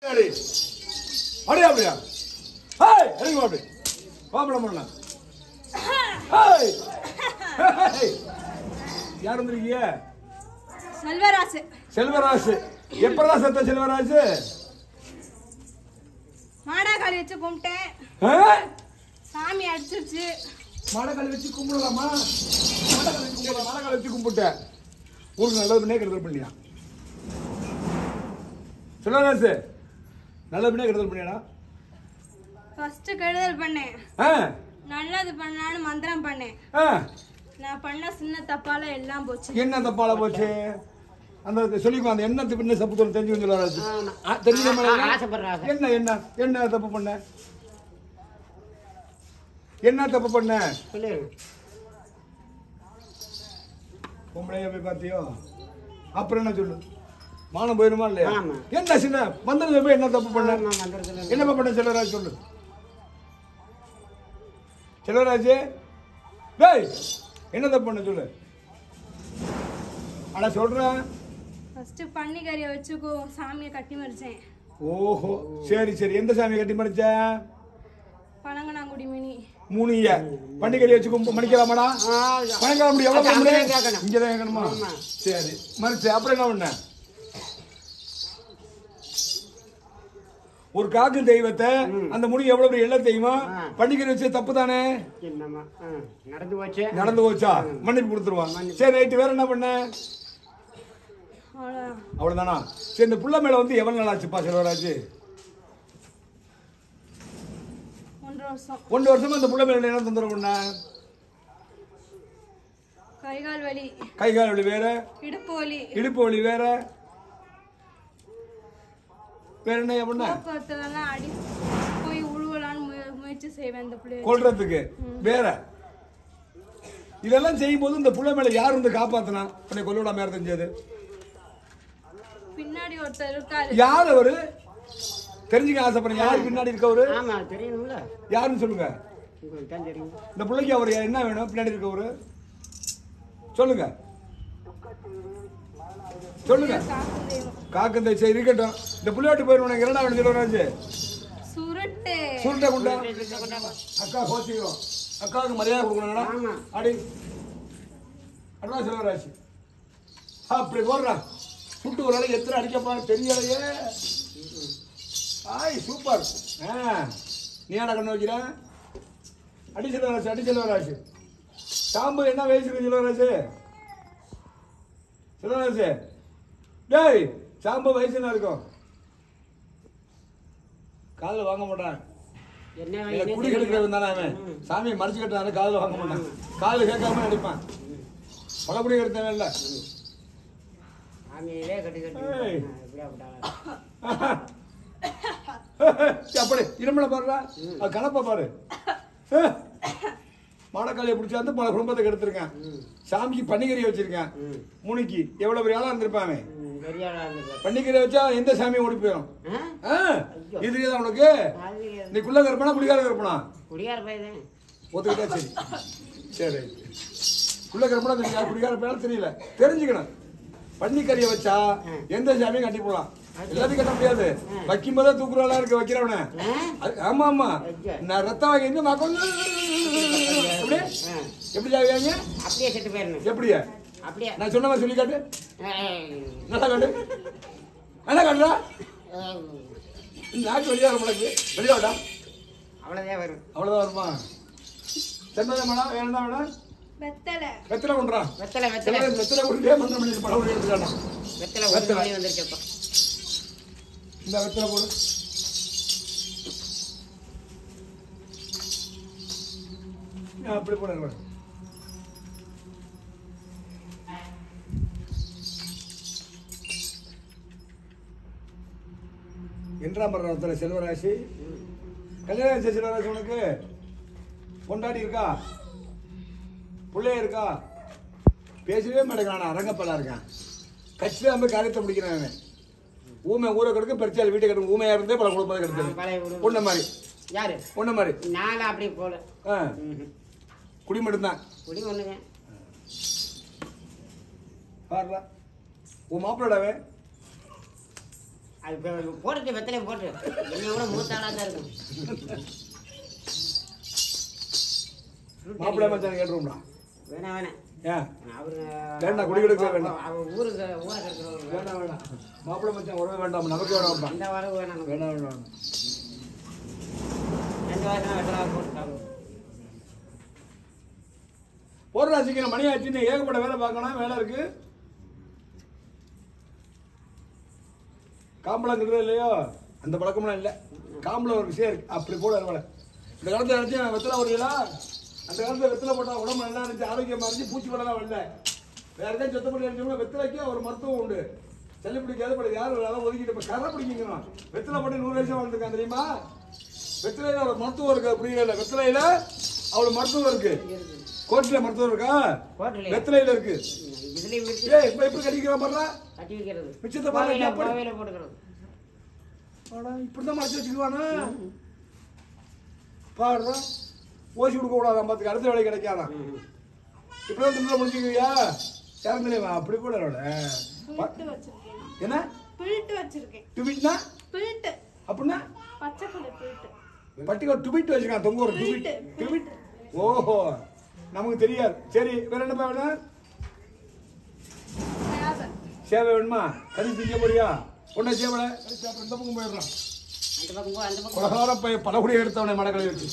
சரி அப்படியா அப்படியா ஹேய் இறங்கி வா அப்படி பாப்பட பண்ணலாம் ஹேய் ஹேய். யார் வந்திருக்கீங்க செல்வராசு செல்வராஜ் எப்பதான் செத்த செல்வராஜ் மாடாக்காளி வச்சு கும்பிட்டேன் ஆ? சாமி அடிச்சிருச்சு மாடக்கால் வச்சு கும்பிடலாமா மாடக்கால் வச்சு கும்பிடலாம் மாடக்கால் வச்சு கும்பிட்டேன் ஊருக்கு நல்லது பண்ணே கெடுதல் பண்ணியா செல்வராஜ் நல்லது பண்ணே கெடுதல் பண்ணியாடா ஃபர்ஸ்ட் கெடுதல் பண்ணேன் ஆ நல்லது பண்ணலான்னு மந்திரம் பண்ணேன் ஆ நான் பண்ண சின்ன தப்பால எல்லாம் போச்சு என்ன தப்பால போச்சு அந்த சொல்லிக்கோ அந்த என்ன பின்ன தப்பு சொல்லு தெரிஞ்சு சொல்லுவாரு ஆமா. தெரிஞ்ச ஆ, ஆசைப்படுற ஆசை. என்ன என்ன என்ன தப்பு பண்ண என்ன தப்பு பண்ண சொல்லு பொம்பளைய போய் பார்த்தியோ அப்புறம் என்ன சொல்லு மானம் போயிருமா இல்லையா ஆமா. என்ன சின்ன மந்திரத்தை போய் என்ன தப்பு பண்ண ஆமா, மந்திரத்துல என்ன பண்ண செல்வராஜ் சொல்லு செல்வராஜ் டேய் என்ன தப்பு பண்ண சொல்லு ஆனா சொல்றேன் ஃபர்ஸ்ட் பன்னிக்கறியை வச்சு கு- சாமியை கட்டி மறிச்சேன் ஓஹோ சரி சரி எந்த சாமி கட்டி மடிச்ச பனங்கனாங்குடி மினி மூணிய பண்டிகை வச்சு கும்ப மடிக்கலாமாடா ஆ, பணங்கால முடியும் எவ்வளவு அது பண்ணு? அங்கதான் கேட்கணும். இங்கதான் கேட்கணுமா ஆமா. சரி மறிச்சு அப்புறம் என்ன பண்ண ஒரு காக்கு தெய்வத்தை அந்த முடி எவ்வளவு பெரிய எல்லை தெரியுமா ஆ. பண்டிகை வச்சு தப்பு தானே என்னம்மா ஆ, நடந்து போச்சு நடந்து போச்சா மன்னிப்பு கொடுத்துருவான் சரி ரைட்டு வேற என்ன பண்ண அவ்வளோதான் அவ்வளவுதானா சரி இந்த புள்ள மேல வந்து எவ்வளவு நாள் ஆச்சுப்பா செல்வராஜ் ஒன்றரை வருஷம் ஒன்று வருஷமா அந்த புள்ள மேல என்ன தொந்தரவு பண்ண கை கால் வலி கை கால் வலி வேற இடுப்பு வலி இடுப்பு வலி வேற வேற என்ன பண்ண போக்குவரத்துலலாம் அடி போய் உழுவலான்னு முய- முயற்சி செய்வேன் இந்த பிள்ளைய கொல்றதுக்கு வேற இதெல்லாம் செய்யும் போது இந்த புள்ள மேல யார் வந்து காப்பாத்தினா உன்னை கொல்ல விடாம யார் தெரிஞ்சது பின்னாடி ஒருத்தர் இருக்காரு யார் அவரு தெரிஞ்சுக்க ஆசைப்படுறேன் யார் பின்னாடி இருக்கவரு ஆமா தெரியணும்ல யாருன்னு சொல்லுங்க உங்களுக்கு தான் தெரியும் இந்த பிள்ளைக்கு அவர் என்ன வேணும் பின்னாடி இருக்கவரு சொல்லுங்க சொல்லுங்க காக்கும் தெய்வம் காக்கந்தை சரி இருக்கட்டும் இந்த புள்ளையாட்டு போயிருவோம் என்னடா வேணும் சொல்லுவாச்சு சுருட்டு சுருட்டை கொண்டா அக்கா கோச்சிக்கிறோம் அக்காவுக்கு மரியாதை கொடுக்கணுங்கடா ஆமா. அடி அட்வா செல்வராஜ் அப்படி போடுறான் சுட்டு ஒரு நாளைக்கு எத்தனை அடிக்கப்பா தெரியலையே ஆய் சூப்பர் ஆ நீ என்ன கண்ணு வைக்கிற அடி செல்வராஜ் அடி செல்வராஜ் சாம்பு என்ன வயசு இருக்கு செல்வராஜ் செல்வராஜ் டேய் சாம்பு வயசு என்ன இருக்கும் காலில் வாங்க மாட்டான் என்ன இல்ல, வயசுனே குடி தெரியல. கெடுக்கிறவன் தானே அவன் சாமியை மறைச்சு கட்டான காலில் வாங்க மாட்டான் காலில் கேட்காம அடிப்பான் பழப்படி கெடுத்தவன் இல்ல சாமியவே கட்டி கட்டி ஏய். ஆ, எப்படியா போட்டாலும். அப்படி இருமலை பாருடா அது கணப்பை பாரு மாடக்காளியை பிடிச்சாந்து பல குடும்பத்தை கெடுத்திருக்கேன் சாமிக்கு பன்னிக்கறி வச்சிருக்கேன் ம். முனிக்கு எவ்வளவு பெரிய ஆளா இருந்திருப்பான் அவன் ம், பெரிய ஆளா இருந்திருக்காரு. பன்னிக்கறி வச்சா எந்த சாமியும் ஓடி போயிடும் ஆ? ஆ, இது தெரியுதா உனக்கு அது நீ குள்ள கருப்பனா குடிகார கருப்பனா குடியார பையன் ஒத்துக்கிட்டா சரி சரி உள்ள கருப்படா தெரியல குடிகார பேரும் தெரியல தெரிஞ்சுக்கணும் பன்னிக்கறியை வச்சா எந்த சாமியும் கட்டி போடலாம் எல்லாத்தையும் கட்ட முடியாது வைக்கும் போதே தூக்குறாளா இருக்க வைக்கிறவன அது- ஆமா ஆமா நான் ரத்தம் வாங்கி இருந்து மக்கள் எப்படி எப்படி சாவியாங்க அப்படியே செத்து போயிடணும் எப்படியா அப்படியே நான் சொன்ன மாதிரி சொல்லி காட்டு ஏய். நல்லா காட்டு என்ன காட்டுறா ஏய். இந்த நாக்கு வெளியே வர மாட்டேங்குது வெளியே வாடா அவ்வளவுதான் வரும் அவ்வளவுதான் வருமா தென்னதை மேடம் வேற என்ன வேணும் வெத்தலை வெத்தலை கொண்டுறான் வெத்தலை வெத்தலை வெத்தலை வெத்தலை கொண்டு மந்திரம் பண்ணி படம் பண்ணி எடுத்துக்கானா வெத்தலை ஒரு மணி வந்திருக்கப்பா இந்த வெத்தலை போடு ஆ, அப்படி போடுங்க என்றாம் பருவத்துல செல்வராசி கல்யாணம் ஆச்சு செல்வராசி உனக்கு கொண்டாடி இருக்கா பிள்ளைய இருக்கா பேசவே மாட்டேங்கிறான் அரங்கப்பலா இருக்கான் கட்சியில நம்ம காரியத்தை முடிக்கிறான் அவன் ஊமை ஊரை கிடக்கு பரிச்சால் வீட்டை கிடக்கு ஊமையா இருந்தே பல குடும்பத்தை கிடக்குது பழைய குடும்பம். பொண்ணு மாதிரி யாரு பொண்ணு மாதிரி நாலு அப்படி போல ஆ குடி மட்டும்தான் குடி ஒண்ணுங்க பாருடா உன் மாப்பிள்ளடாவே அது இப்ப போட்டுட்டு வெத்தலையை போட்டு என்னை விட மூத்தாளாக தான் இருக்கும் மாப்பிள்ளை மச்சான் கேட்டுருவோம்டா வேணாம் வேணாம் ஏன் அவரு வேண்டாம், குடி கொடுக்க வேண்டாம். அவர் ஊருக்கு ஊரை கட்டுறவர் வேண்டாம் வேண்டாம் மாப்பிள்ளை மச்சான் உறவே வேண்டாம் நமக்கு வேண்டாம் அந்த வரவு வேணாம் நமக்கு. வேண்டாம் வேண்டாம் ரெண்டு வருஷம் வெத்தலை போட்டு சாப்பிடுவோம் போடுறா சீக்கிரம் மணி ஆச்சு நீ ஏகப்பட்ட வேலை பார்க்கணும் வேலை இருக்கு காம்பளம் கிட்ட இல்லையோ அந்த பழக்கம்லாம் இல்லை காம்பளம் ஒரு விஷயம் இருக்கு அப்படி போட வேலை இந்த காலத்துல நினைச்சு வெத்தலை வரீங்களா அந்த காலத்துல வெத்தலை போட்டா உடம்பு நல்லா இருந்துச்சு ஆரோக்கியமா இருந்துச்சு பூச்சி படலாம் வரல வேற ஏதாவது சொத்த பண்ணி அடிச்சோம்னா வெத்தலைக்கே ஒரு மருத்துவம் உண்டு சளி பிடிக்காது பட் யாரும் அதெல்லாம் ஒதுக்கிட்டு இப்ப கரை பிடிக்கணும் வெத்தலை போட்டு நூறு வருஷம் வாழ்ந்துருக்கான் தெரியுமா வெத்தலையில ஒரு மருத்துவம் இருக்கு அப்படி இல்லை வெத்தலையில அவ்வளவு மருத்துவம் இருக்கு கோட்டில மருத்துவம் இருக்கா கோட்டிலையா? வெத்தலையில இருக்கு இதுலயும் விட்டு ஏய் இப்ப எப்படி கடிக்கிறான் பாருடா கட்டி வைக்கிறது மிச்சத்தை பாருங்க, கோவையில எப்படி? கோவையில போட்டுக்கிறது ஆடா இப்படிதான் மறைச்சு வச்சுக்குவானா பாடுறா ஓசி கொடுக்க கூடாதான் பார்த்துக்க அடுத்த வேலை கிடைக்காதான் ம். இப்படிதான் திமிர முடிஞ்சுக்குவியா இறந்துலேவா அப்படி கூட இல்ல. பில்ட்டு வச்சிருக்கேன் நான். என்ன பில்ட்டு வச்சிருக்கேன் டுபிட்னா பில்ட்டு அப்படின்னா பச்சை கொடை பில்ட்டு பட்டிக்கு டுபிட் வச்சுக்கான் தொங்க ஒரு டுபிட் டுபிட் ஓஹோ நமக்கு தெரியாது சரி வேற என்னப்பா வேணும் சேவை சேவை வேணுமா கறி திங்க போறியா ஒன்றை சேவலை கறி சாப்பிட இந்த பக்கம் போயிடுறான் அந்த பக்கம் போ அந்த பக்கம் கொலகார பைய பலகுடி எடுத்தவனை மடக்கலை வச்சு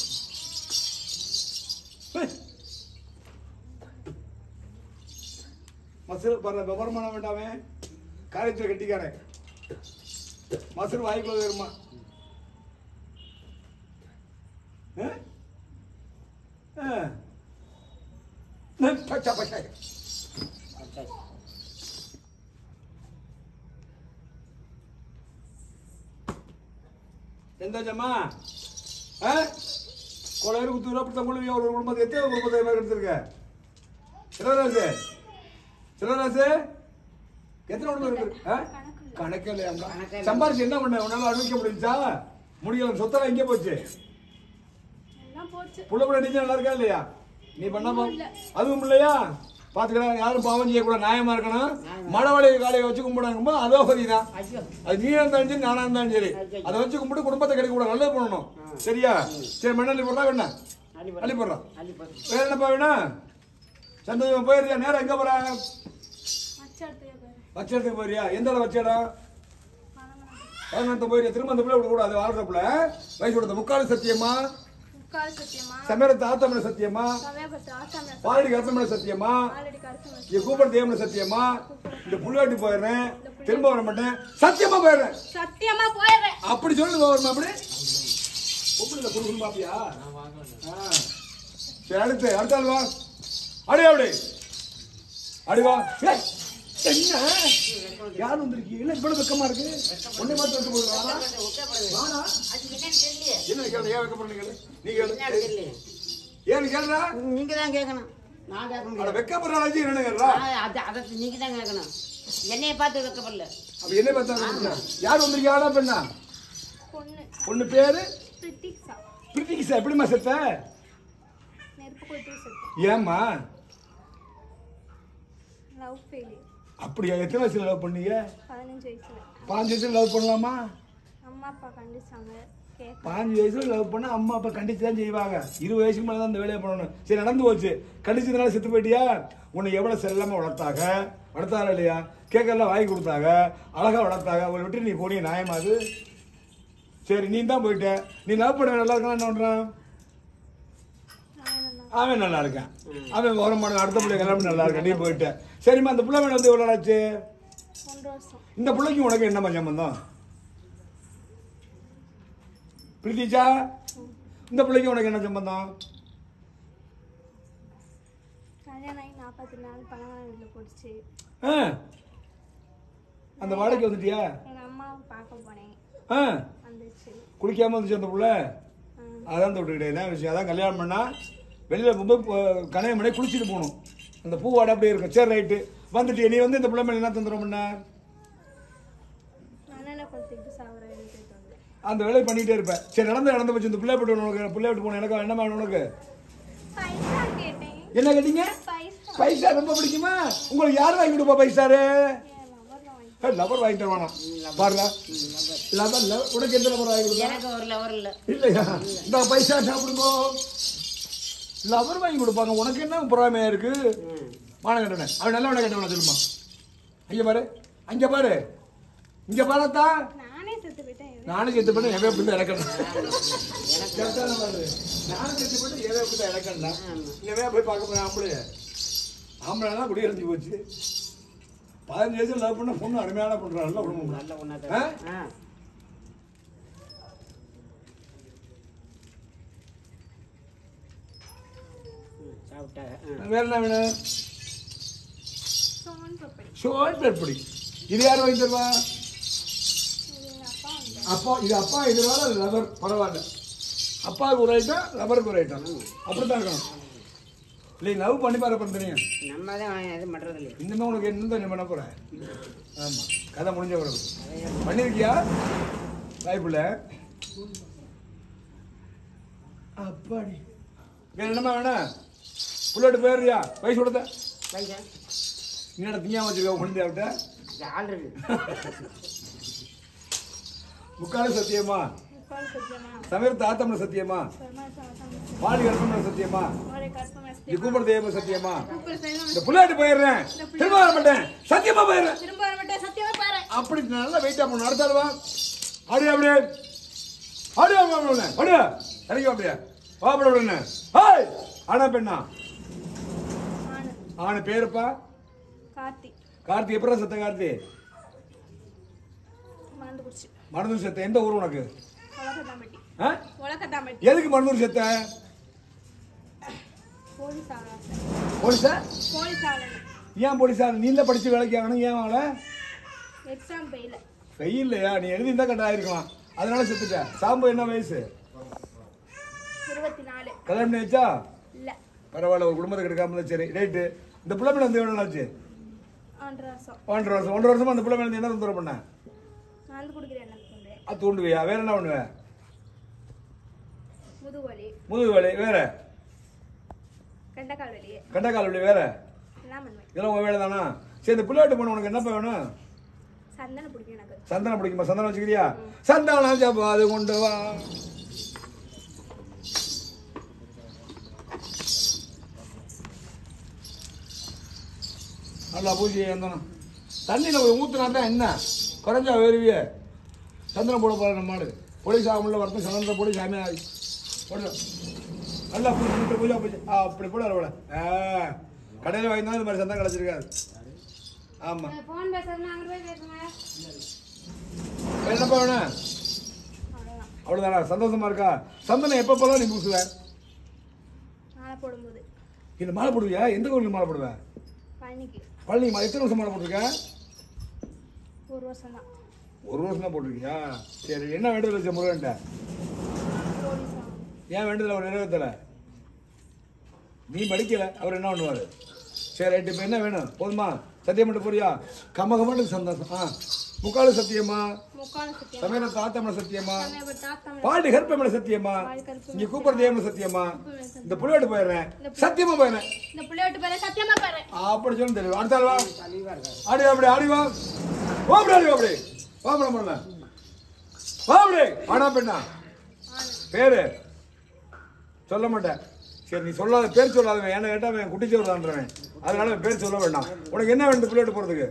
மசூர் பாரு விவரமான வேண்டாமே காரியத்தில் கட்டிக்காரன் மசூர் வாய்க்குள்ள வருமா ஆ? ஆ. பச்சா பச்சா போ. எந்த ஜம்மா ஆ கொலையர் குத்தூர் அப்படி தமிழ் ஒரு குடும்பத்தை எத்தனை குடும்பத்தை மாதிரி எடுத்திருக்க சிலராசு சிலராசு எத்தனை குடும்பம் இருக்கு ஆ? கணக்கே இல்லையாங்க சம்பாரிச்சு என்ன பண்ண உன்னால அனுபவிக்க முடிஞ்சா முடியல சொத்தெல்லாம் எங்கே போச்சு எல்லாம் போச்சு புள்ள புள்ள நீங்க நல்லா இருக்கா இல்லையா நீ பண்ணாம அதுவும் இல்லையா பாத்துக்கலாம் யாரும் பாவம் செய்யக்கூடாது நியாயமா இருக்கணும் மழை காலையை வச்சு கும்பிடாங்க அதோ தான் ஐயோ அது நீயா இருந்தாலும் சரி நானா இருந்தாலும் சரி அதை வச்சு கும்பிட்டு குடும்பத்தை கிடைக்க கூட நல்லது பண்ணணும் சரியா சரி மண்ணள்ளி போடுறா வேணா அள்ளி அள்ளி போடு. போடுறான் அள்ளி போடு. வேற என்னப்பா வேணா சந்தோஷம் போயிருக்கியா நேரம் எங்க போற மச்ச இடத்துக்கே போயிரு வச்ச இடத்துக்கு போறியா எந்த இடம் வச்ச இடம் பணம் பதினெட்டு போயிருயா திரும்ப அந்த பிள்ளை விட கூடாது வாழ்றப்புல வயசு கொடுத்த முக்கால் சத்தியமா முக்கால் சத்தியமா சமயத்து ஆத்தமிழ சத்தியமா சமயபத்து ஆசாம பாலடி கருத்தமிழ சத்தியமா ஆல்ரெடி கருத்து இங்க கூப்பிட தேவன சத்தியமா இந்த புள்ளாட்டி போயிடுறேன் திரும்ப வர மாட்டேன் சத்தியமா போயிடுறேன் சத்தியமா போயிடுறேன் அப்படி சொல்லு வருமா அப்படி பொம்பளை கொடுக்கணும் பாப்பியா ஆ. சரி அடுத்து அடுத்த ஆள் வா அடி அப்படி அடி வா ஏய், என்ன யார் வந்திருக்கீங்க இல்ல இவ்வளவு வெக்கமா இருக்கு ஒன்னே பார்த்து வந்து போடுவா உட்காருங்க. வாடா அது என்னன்னு தெரியலையே. என்ன கேளு ஏன் வெக்கப்படுற கேளு நீ கேளு என்னன்னு தெரியலையே. ஏன்னு கேளுடா நீங்க தான் கேட்கணும் நான் கேட்க அட முடியாது வெக்கப்படுற ஆளாச்சு என்ன கேளுடா ஆ, அது அதை நீங்க தான் கேட்கணும் என்னைய பார்த்து வைக்கப்படல அப்ப என்ன பார்த்தா யார் வந்திருக்கீங்க ஆடா பெண்ணா பொண்ணு பொண்ணு பேரு பிரிட்டிக்ஸா பிரிட்டிஷா எப்படிம்மா செத்த நெருப்பு கொட்டி செத்து ஏம்மா லவ் ஃபெயிலியர் அப்படியா எத்தனை வயசுல லவ் பண்ணீங்க பதினஞ்சு வயசுல பாஞ்சு வயசுல லவ் பண்ணலாமா அம்மா அப்பா கண்டிச்சாங்க கேட்க பாஞ்சு வயசுல லவ் பண்ணா அம்மா அப்பா கண்டிச்சு தான் செய்வாங்க இருபது வயசுக்கு மேலே தான் இந்த வேலையை பண்ணணும் சரி நடந்து போச்சு கண்டிச்சதுனால செத்து போயிட்டியா உன்னை எவ்வளவு செல்லாம வளர்த்தாங்க வளர்த்தாரா இல்லையா கேக்கெல்லாம் வாங்கி கொடுத்தாங்க அழகா வளர்த்தாங்க அவளை விட்டு நீ போனிய நியாயமா அது சரி நீ தான் போயிட்ட நீ லவ் பண்ண நல்லா இருக்கான் என்ன பண்றான் அவன் நல்லா இருக்கான் அவன் வரமான அடுத்த பிள்ளை கல்யாணம் பண்ணி நல்லா இருக்கான் நீ போயிட்ட சரிம்மா அந்த பிள்ளை வந்து எவ்வளோ ஆச்சு ஒன்றரை வருஷம் இந்த பிள்ளைக்கும் உனக்கு என்னம்மா சம்பந்தம் பிரீத்திச்சா இந்த பிள்ளைக்கும் உனக்கு என்ன சம்பந்தம் கல்யாணம் ஆகி நாற்பத்தி நாலு பணங்கான வீட்டில் போட்டுச்சு ஆ அந்த வாடகைக்கு வந்துட்டியா எங்கள் அம்மாவை பார்க்க போனேன் ஆ வந்துச்சு குளிக்காம வந்துச்சு அந்த புள்ள அதான் தொட்டுக்கிட்டே என்ன விஷயம் அதான் கல்யாணம் பண்ணா வெளியில போகும்போது கனைய மணி குளிச்சுட்டு போகணும் அந்த பூ வாடை அப்படியே இருக்கும் சரி ரைட்டு வந்துட்டு நீ வந்து இந்த பிள்ளை மேல என்ன தந்துடும் பண்ண அண்ணனை கொளுத்திட்டு சாகுற எழுதிட்டு வந்தேன் அந்த வேலையை பண்ணிட்டே இருப்பேன் சரி நடந்து நடந்து போச்சு இந்த பிள்ளை விட்டு உனக்கு பிள்ளை விட்டு போன எனக்கு என்ன வேணும் உனக்கு பைசா கேட்டேன் என்ன கேட்டீங்க பைசா பைசா ரொம்ப பிடிக்குமா உங்களுக்கு யார் வாங்கி கொடுப்பா பைசாரு என் லவர் தான் வாங்கி லவர் வாங்கி தருவானா பாருல லவர் லவர் உனக்கு எந்த லவர் வாங்கி கொடுத்தா எனக்கு ஒரு லவர் இல்லை இல்லையா இந்த பைசா சாப்பிடுங்க லவர் வாங்கி கொடுப்பாங்க உனக்கு என்ன பொறாமையா இருக்கு மானம் கட்டணே அவன் நல்ல உடனே கட்டவன சொல்லுமா இங்க பாரு அங்க பாரு இங்க பாரத்தா நானே செத்து போயிட்டேன் இது. நானும் செத்து பண்ண எவே பிள்ளை இறக்கணும் கரெக்டான பாரு நானும் செத்து பண்ண எவே பிள்ளை இறக்கணும்டா இங்கவே போய் பார்க்க போறேன் ஆம்பளைய ஆம்பளைலாம் குடி இறஞ்சி போச்சு பதினஞ்சு வயசுல லவ் பண்ண பொண்ணு அருமையான பண்றான் நல்ல குடும்பம் நல்ல ஆ? ஒன்றா ஆ ம், சாப்பிட்டாங்க ஆ வேற என்ன வேணும் சோன் பப்படி ஷோல் எப்படி இது யார் வாங்கி தருவா இது எங்க அப்பா வந்து அப்பா இது அப்பா இது வேற லவர் பரவாயில்ல அப்பாவுக்கு ஒரு ஐட்டம் லவருக்கு ஒரு ஐட்டம் அப்படித்தான் இருக்கணும் இல்லை லவ் பண்ணி பாரு அப்புறம் தெரியும் நம்ம தான் இது பண்ணுறது இல்லை இன்னுமே உனக்கு என்ன நீ பண்ண போற ஆமா கதை முடிஞ்ச பிறகு பண்ணிருக்கியா வாய்ப்புல அப்பாடி வேற என்னமா வேணாம் புள்ளட்டு போயிடுறியா வயசு கொடுத்த பைசா நீ என்ன திங்காம வச்சிருக்க கொண்டு விட்ட இது ஆள் இருக்கு முக்கால சத்தியமா முக்கால் சத்தியமா சமீர் தாத்தம்ல சத்தியமா பெருமாள் சாமி பாடி கற்பம்ல சத்தியமா ஒரே கற்பனை நீ கூப்பிட தெய்வம் சத்தியமா கூப்பிடு செய்யணும் இந்த புள்ளாட்டு போயிடுறேன் திரும்ப வர மாட்டேன் சத்தியமா போயிடுறேன் திரும்ப வர மாட்டேன் சத்தியமா பாரு அப்படி நல்லா வெயிட் பண்ண நடத்தாடுவா ஆடியா அப்படியே ஆடியா அப்படியே ஆடியா இறங்கி அப்படியே வா அப்படி அப்படியே ஹாய் ஆனா பெண்ணா ஆனு ஆன பேருப்பா கார்த்தி கார்த்தி எப்படா செத்த கார்த்தி மறந்து குடிச்சு மருந்தூர் செத்த எந்த ஊர் உனக்கு உலகத்தாம்பட்டி ஆ? உலகத்தாம்பட்டி எதுக்கு மருந்தூர் செத்த போலீஸ் ஆகலாம் போலீஸா போலீஸ் ஆகலாம் ஏன் போலீஸா நீ தான் படிச்சு வேலைக்கு ஆகணும் ஏன் வாங்கல எக்ஸாம் பெயில இல்லையா நீ எழுதி இருந்தா கரெக்டாக இருக்கலாம் அதனால செத்துட்ட சாம்பு என்ன வயசு இருபத்தி நாலு கல்யாணம் பண்ணி வச்சா இல்ல பரவாயில்ல ஒரு குடும்பத்தை கிடைக்காம இருந்தா சரி ரைட்டு இந்த பிள்ளை மேல வந்து எவ்வளோ நாளாச்சு ஆண்டு வருஷம் ஒன்றரை வருஷம் ஒன்றரை வருஷமா அந்த பிள்ளை மேல இருந்து என்ன தொந்தரவு பண்ண நான் வந்து குடிக்கிறேன் எனக்கு கொண்டு அது தூண்டுவியா வேற என்ன பண்ணுவேன் முதுவலி முதுகு வேலை வேற கண்டக்கால் வலி கண்டக்கால் வலி வேற எல்லாம் பண்ணுவேன் இதெல்லாம் உங்க வேலை தானா சரி இந்த பிள்ளையாட்டு பண்ண உனக்கு என்னப்பா வேணும் சந்தனம் பிடிக்கும் எனக்கு சந்தனம் பிடிக்குமா சந்தனம் வச்சுக்கிறியா சந்தனம் ஜப்பா அது கொண்டு வா நல்லா பூஜை சந்தனம் தண்ணியில் ஊற்றுனா தான் என்ன குறைஞ்சா வேறுவிய சந்தனம் போட போகிற நம்ம மாடு பொடி சாமியில் வரட்டும் சந்தனத்தை போடி சாமி ஆகி போடு நல்லா பூஜை பூஜை பூஜை பூஜை ஆ அப்படி போட வரவிட ஆ கடையில் வாங்கி இந்த மாதிரி சந்தனம் கிடச்சிருக்காது ஆமாம் ஃபோன் பேசுறதுன்னா அங்கே போய் பேசுங்க வேற என்னப்பா வேணும் அவ்வளோதான் அவ்வளோதானா சந்தோஷமா இருக்கா சந்தனம் எப்போ போலாம் நீ பூசுவ நாளை போடும்போது இந்த மாலை போடுவியா எந்த கோயிலுக்கு மாலை போடுவேன் பழனிக்கு பழனி மாலை எத்தனை வருஷம் மாலை போட்டிருக்க ஒரு வருஷம் தான் ஒரு வருஷம் தான் போட்டிருக்கியா சரி என்ன வேண்டுதல் வச்ச முருகன்ட்ட போலீஸ் ஆகணும் ஏன் வேண்டுதல் அவர் நிறைவேற்றல நீ படிக்கல அவர் என்ன பண்ணுவார் சரி ரைட்டு இப்போ என்ன வேணும் போதுமா சத்தியம் மட்டும் போறியா கம கமன்னு சந்தோஷம் ஆ முக்காலு சத்தியமா முக்கால சத்தியம் சமையல தாத்தமல சத்தியமா சமயப்பட்ட தாத்தம் பாண்டி கருப்பமல சத்தியமா பாடி கருப்பு இங்க கூப்பிடுற தேவன சத்தியமா இந்த புள்ளையோட்டு போயிடுறேன் சத்தியமா போயிடுறேன் இந்த பிள்ளையோட்டு பேர சத்தியமா பாரு அப்படி சொல்லு தெரியும் அடுத்த ஆள் வா ஆடி வா, அப்படி ஆடி வா வா அப்படி ஆடி வா அப்படி வா மேடம் பண்ணல வா அப்படி ஆனா பெண்ணா பேரு சொல்ல மாட்டேன் சரி நீ சொல்லாத பேர் சொல்லாதவன் என்ன கேட்டா அவன் குட்டிச்சோறுதான்றவன் அதனால அவன் பேர் சொல்ல வேண்டாம் உனக்கு என்ன வேணும் பிள்ளையோட்டு போறதுக்கு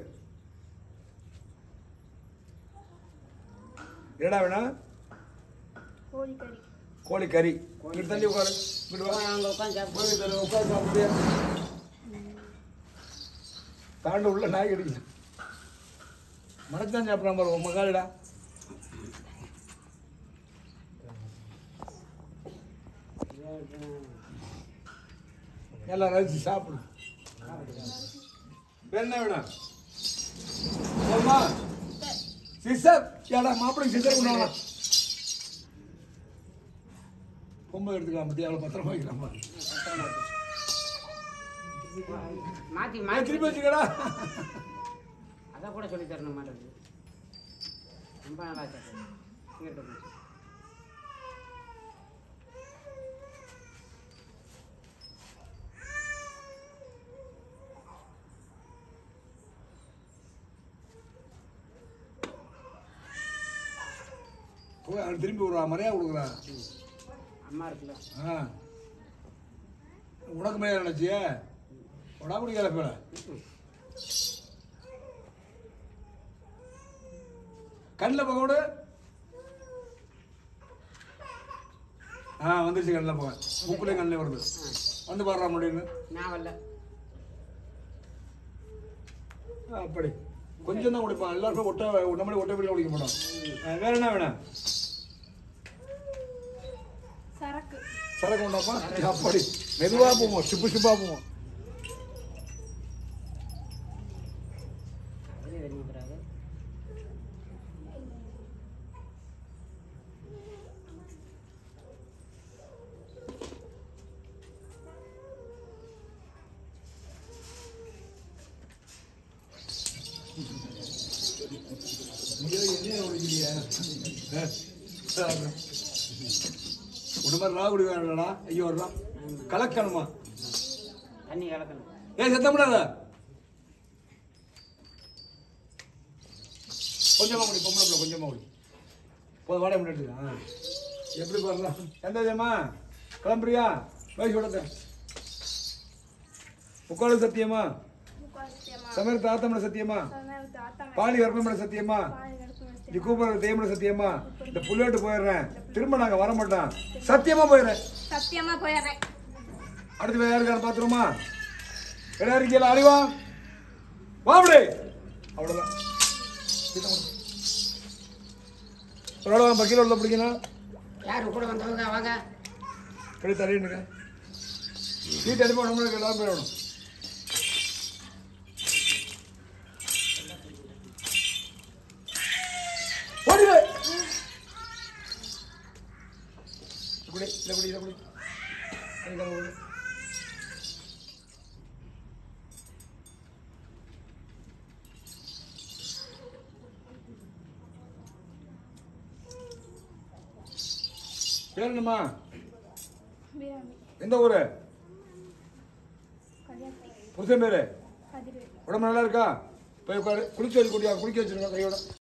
என்னடா வேணும் கோழிக்கறி கோழி கறி இங்க தள்ளி உட்காரு இங்கிட்டு வா அங்கே உட்காந்து சாப்பிட்டு போய் இதுல உட்கார்ந்து சாப்பிடுறியா? தாண்ட உள்ள நாய் கடிக்கல மனத்தான் சாப்பிடாம பாரு உன் மகாலிடா எல்லாம் ரசிச்சு சாப்பிடு வேற என்ன வேணும் போதுமா சிஸ்டர் ஏடா மாப்பிள்ளை சிஸ்டர் கொண்டு வாங்க பொம்பை எடுத்துக்கலாம் பத்தி அவ்வளோ பத்திரமா வைக்கலாம் பாரு. மாற்றி ஏய், மாற்றி திருப்பி வச்சுக்கடா அதை கூட சொல்லி தரணும் மாட்டேங்குது ரொம்ப நல்லா சாப்பிடுறேன் இங்கிட்டு போய் அவன் திரும்பி விடுறா மரியாதை கொடுக்குறா அம்மா இருக்குல்ல ஆ உனக்கு மரியாதை நினைச்சியே உடா பிடிக்கல பேல கண்ணில் போக விடு ஆ வந்துருச்சு கண்ணில் போக மூக்குலேயும் கண்ணில் வருது வந்து பாடுறா முடியுன்னு நான் வரல ஆ, அப்படி கொஞ்சம் தான் குடிப்பான் எல்லாருமே ஒட்ட நம்மளே ஒட்ட பிடிக்க குடிக்க மாட்டோம் ஆ, வேற என்ன வேணும் சரக்கு சரக்கு உண்டாப்பா அப்படி மெதுவாக போவோம் சிப்பு சிப்பாக போவோம் அது வெளியிடுறாரு ஐயோ, என்ன குடிக்கிறியா? ஆ, உன்ன மாதிரி ரா குடி வேணாடா ஐயோ வரலாம் கலக்கணுமா தண்ணி கலக்கணும் ஏய் சத்தமிடாத கொஞ்சமா முடி பொம்பளை பிள்ளை கொஞ்சமா முடி போதும் வாடகை முன்னாடி ஆ எப்படி பாருலாம் எந்த ஜமா கிளம்புறியா வயசு விடத்த முக்காடு சத்தியமா முக்காசத்தியமா சமயத்து ஆத்தமன சத்தியமா சமயத்து ஆத்தமே பாலி கற்பமன சத்தியமா பால் எடுத்து நீ கூப்பிடுற தேமன சத்தியமா இந்த புள்ளோட்டு போயிடுறேன் திரும்ப நாங்க வர மாட்டோம் சத்தியமா போயிடுறேன் சத்தியமா போயிடுறேன் அடுத்து வேற யாருக்கான பாத்துருமா வேற இருக்கீங்களா அறிவா வாபடி அவ்வளவுதான் ஒரு ஆள் பக்கீல உள்ள பிடிக்கணும் யார் கூட வந்தவங்க வாங்க கடி தள்ளிடுங்க சீட் அனுப்பி நம்மளுக்கு எல்லாரும் போயிடணும் ஓடிடு இப்படி இல்லை இப்படி இல்லை இப்படி கை கால் ஓடு. பேர் என்னம்மா பிரியாணி எந்த ஊரு கல்யாணம் புருஷன் பேரு கதிர்வேல் உடம்பு நல்லா இருக்கா போய் உட்காரு குளிச்சு வச்சு குடியா குளிக்க வச்சிருக்கோம் கையோட